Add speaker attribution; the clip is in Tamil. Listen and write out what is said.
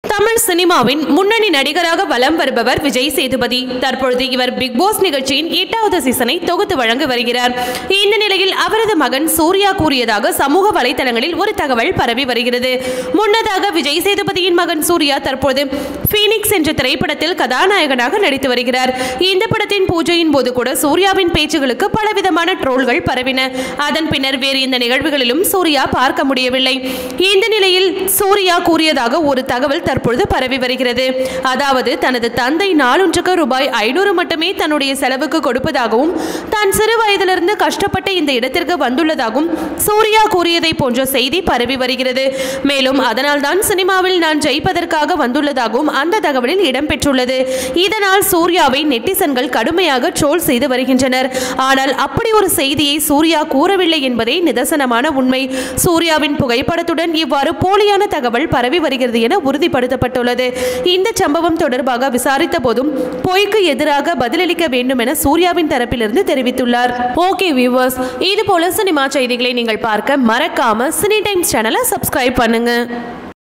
Speaker 1: தமிழ் சினிமாவின் முன்னணி நடிகராக வலம் வருபவர் விஜய் சேதுபதி தற்பொழுது இவர் பிக் பாஸ் நிகழ்ச்சியின் எட்டாவது சீசனை தொகுத்து வழங்கி வருகிறார் இந்த நிலையில் அவரது மகன் சூர்யா கூறியதாக சமூக வலைதளங்களில் ஒரு தகவல் பரவி வருகிறது முன்னதாக விஜய் சேதுபதியின் மகன் சூர்யா தற்போது ஃபீனிக்ஸ் என்ற திரைப்படத்தில் கதாநாயகனாக நடித்து வருகிறார் இந்த படத்தின் பூஜையின் போது கூட சூர்யாவின் பேச்சுகளுக்கு பலவிதமான ட்ரோல்கள் பரவின அதன் பின்னர் வேறு இந்த நிகழ்வுகளிலும் சூர்யா பார்க்க முடியவில்லை இந்த நிலையில் சூர்யா கூறியதாக ஒரு தகவல் தற்பொழுது பரவி வருகிறது அதாவது தனது தந்தை நாளொன்றுக்கு ரூபாய் ஐநூறு மட்டுமே தன்னுடைய செலவுக்கு கொடுப்பதாகவும் தான் சிறு வயதிலிருந்து கஷ்டப்பட்டு இந்த இடத்திற்கு வந்துள்ளதாகவும் சூர்யா கூறியதை போன்ற செய்தி பரவி வருகிறது மேலும் அதனால்தான் சினிமாவில் நான் ஜெயிப்பதற்காக வந்துள்ளதாகவும் அந்த தகவலில் இடம்பெற்றுள்ளது இதனால் சூர்யாவை நெட்டிசன்கள் கடுமையாக ட்ரோல் செய்து வருகின்றனர் ஆனால் அப்படி ஒரு செய்தியை சூர்யா கூறவில்லை என்பதே நிதர்சனமான உண்மை சூர்யாவின் புகைப்படத்துடன் இவ்வாறு போலியான தகவல் பரவி வருகிறது என உறுதிப்படுத்தப்பட்டுள்ளது இந்த சம்பவம் தொடர்பாக விசாரித்த போதும் பொய்க்கு எதிராக பதிலளிக்க வேண்டும் என சூர்யாவின் தரப்பிலிருந்து தெரிவித்துள்ளார் ஓகே வியூவர்ஸ் இது போல சினிமா செய்திகளை நீங்கள் பார்க்க மறக்காம சினி டைம்ஸ் சேனலை சப்ஸ்கிரைப் பண்ணுங்க